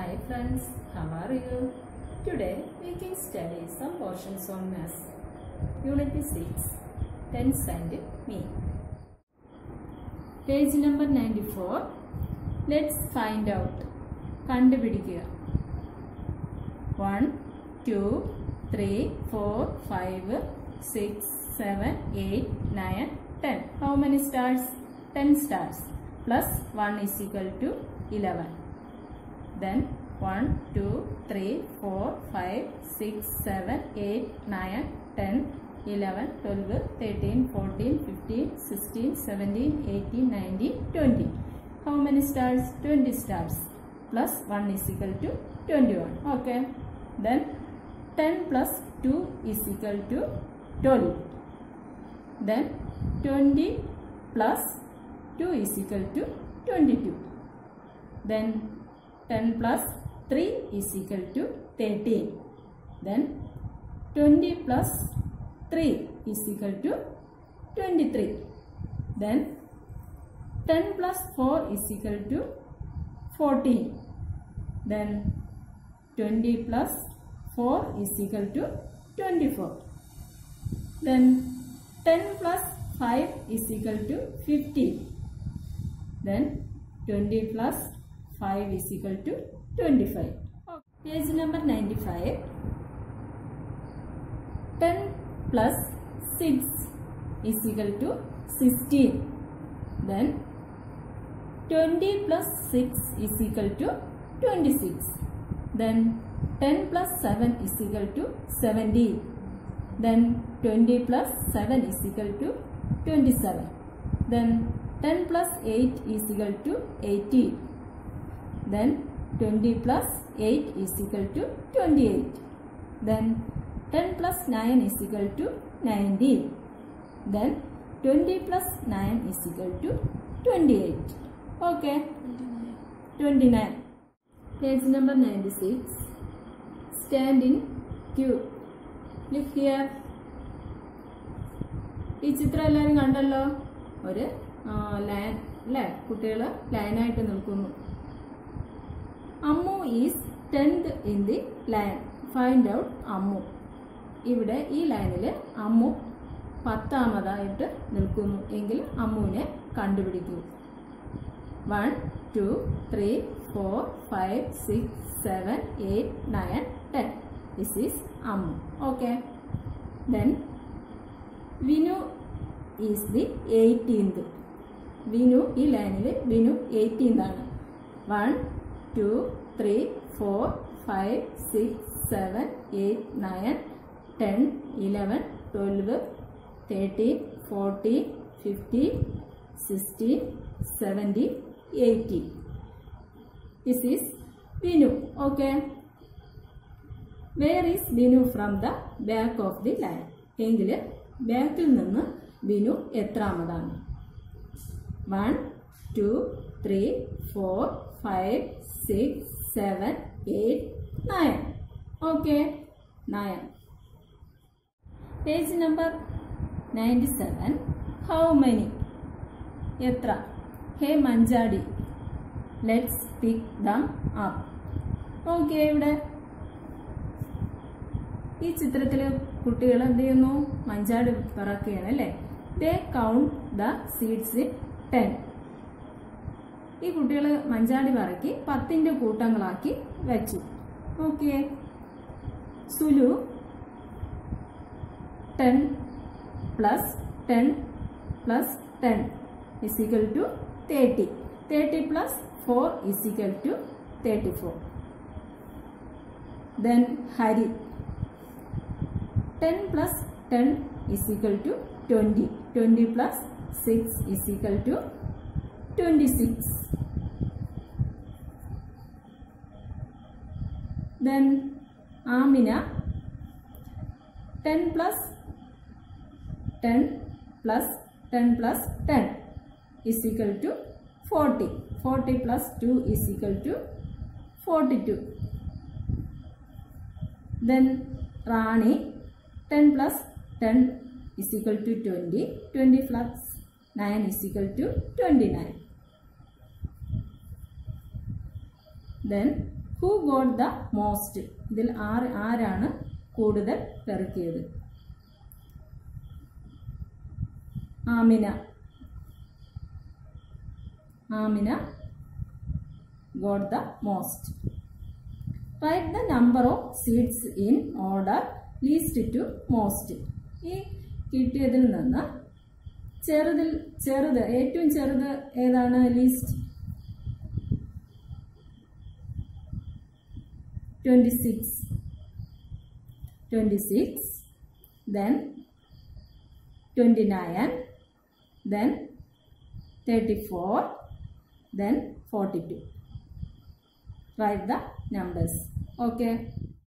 Hi friends, how are you? Today we can study some portions on maths. Unit 6, Tens and Me. Page number 94. Let's find out. കണ്ടുപിടിക്കുക one two three four five six seven eight nine ten how many stars ten stars plus one is equal to eleven then 1 2 3 4 5 6 7 8 9 10 11 12 13 14 15 16 17 18 19 20 how many stars 20 stars plus 1 is equal to 21 okay then 10 plus 2 is equal to 12 then 20 plus 2 is equal to 22 then 10 plus 3 is equal to 13 then 20 plus 3 is equal to 23 then 10 plus 4 is equal to 14 then 20 plus 4 is equal to 24 then 10 plus 5 is equal to 50 then 20 plus 5 is equal to 25. Page number 95. 10 plus 6 is equal to 16. Then 20 plus 6 is equal to 26. Then 10 plus 7 is equal to 17. Then 20 plus 7 is equal to 27. Then 10 plus 8 is equal to 18 then 20 plus 8 is equal to 28 then 10 plus 9 is equal to 19 then 20 plus 9 is equal to 28 okay 29 page number 96 stand in queue look here ഈ ചിത്രം എല്ലാവരും കണ്ടല്ലോ ഒരു line അല്ലേ കുട്ടികൾ ലൈനായിട്ട് നിൽക്കുന്നു Ammu is tenth in the line find out Ammu ഇവിടെ ഈ ലൈനിൽ അമ്മു പത്താമതായിട്ട് നിൽക്കുന്നു എങ്കിൽ അമ്മുവിനെ കണ്ടുപിടിക്കൂ one two three four five six seven eight nine ten this is Ammu okay then Vinu is the eighteenth Vinu ഈ ലൈനിൽ വിനു എയ്റ്റീൻത് ആണ് one two three four five six seven eight nine ten eleven twelve thirteen fourteen fifteen sixteen seventeen eighteen this is Vinu okay where is Vinu from the back of the line എങ്കിൽ ബാക്കിൽ നിന്ന് വിനു എത്രാമതാണ് one two three four five six seven eight nine okay nine page number ninety seven how many എത്ര hey manjadi let's pick them up okay ഇവിടെ ഈ ചിത്രത്തിൽ കുട്ടികൾ എന്ത് ചെയ്യുന്നു മഞ്ചാടി പറക്കുകയാണ് അല്ലേ they count the seeds in ten ഈ കുട്ടികൾ മഞ്ചാടി പറക്കി പത്തിന്റെ കൂട്ടങ്ങളാക്കി വെച്ചു okay Sulu ten plus ten plus ten is equal to thirty thirty plus four is equal to thirty four then Hari ten plus ten is equal to twenty twenty plus six is equal to 26 then Amina 10 plus 10 plus 10 plus 10 is equal to 40 40 plus 2 is equal to 42 then Rani 10 plus 10 is equal to 20 20 plus 9 is equal to 29 then who got the most ഇതിൽ ആർ ആരാണ് കൂടുതൽ പെറുക്കിയത് Amina Amina got the most write the number of seeds in order least to most ഈ കിട്ടിയതിൽ നിന്ന് ചെറുതിൽ ചെറുത് ഏറ്റവും ചെറുത് ഏതാണ് least twenty six twenty six then twenty nine then thirty four then forty two write the numbers okay